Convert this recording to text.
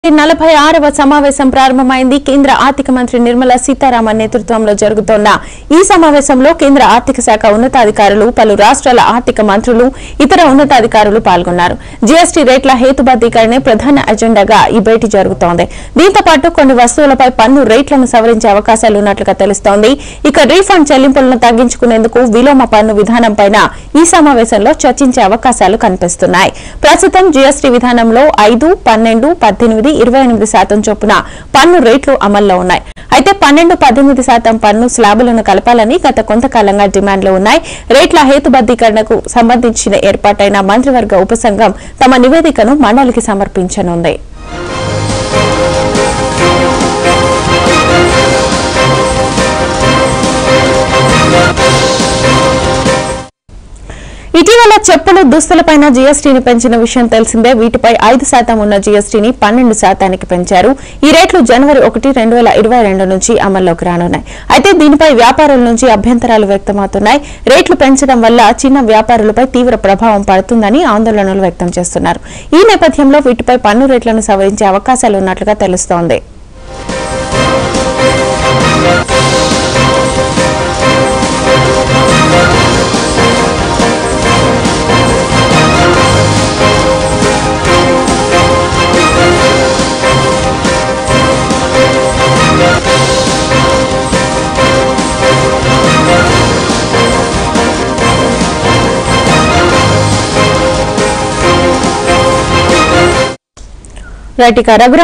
నలభై ఆరవ సమావేశం ప్రారంభమైంది కేంద్ర ఆర్థిక మంత్రి నిర్మలా సీతారామన్ నేతృత్వంలో జరుగుతోన్న ఈ సమావేశంలో కేంద్ర ఆర్థిక శాఖ ఉన్నతాధికారులు పలు రాష్ట్రాల ఆర్థిక మంత్రులు ఇతర ఉన్నతాధికారులు పాల్గొన్నారు జీఎస్టీ రేట్ల హేతుబద్దీకరణే ప్రధాన ఎజెండాగా ఈ భేటీ జరుగుతోంది దీంతో పాటు కొన్ని వస్తువులపై పన్ను రేట్లను సవరించే అవకాశాలు ఉన్నట్లుగా తెలుస్తోంది ఇక రీఫండ్ చెల్లింపులను తగ్గించుకునేందుకు విలోమ పన్ను విధానంపైన ఈ సమావేశంలో చర్చించే అవకాశాలు కనిపిస్తున్నాయి ప్రస్తుతం జీఎస్టీ విధానంలో ఐదు పన్నెండు పద్దెనిమిది ఇరవై ఎనిమిది శాతం చొప్పున పన్ను రేట్లు అమల్లో ఉన్నాయి అయితే పన్నెండు పద్దెనిమిది శాతం పన్ను స్లాబులను కలపాలని గత కొంతకాలంగా డిమాండ్లు ఉన్నాయి రేట్ల హేతుబద్దీకరణకు సంబంధించిన ఏర్పాటైన మంత్రివర్గ ఉపసంఘం తమ నివేదికను మండలికి సమర్పించనుంది ఇటీవల చెప్పులు దుస్తులపైన జీఎస్టీని పెంచిన విషయం తెలిసిందే వీటిపై ఐదు శాతం ఉన్న జీఎస్టీని పన్నెండు శాతానికి పెంచారు ఈ రేట్లు జనవరి ఒకటి రెండు వేల ఇరవై రెండు నుంచి అమల్లోకి రానున్నాయి అయితే దీనిపై వ్యాపారుల నుంచి అభ్యంతరాలు వ్యక్తమవుతున్నాయి రేట్లు పెంచడం వల్ల చిన్న వ్యాపారులపై తీవ్ర ప్రభావం పడుతుందని ఆందోళనలు వ్యక్తం చేస్తున్నారు ఈ నేపథ్యంలో వీటిపై పన్ను రేట్లను సవరించే అవకాశాలు ఉన్నట్లుగా తెలుస్తోంది రైట్ ఇక రఘురామ్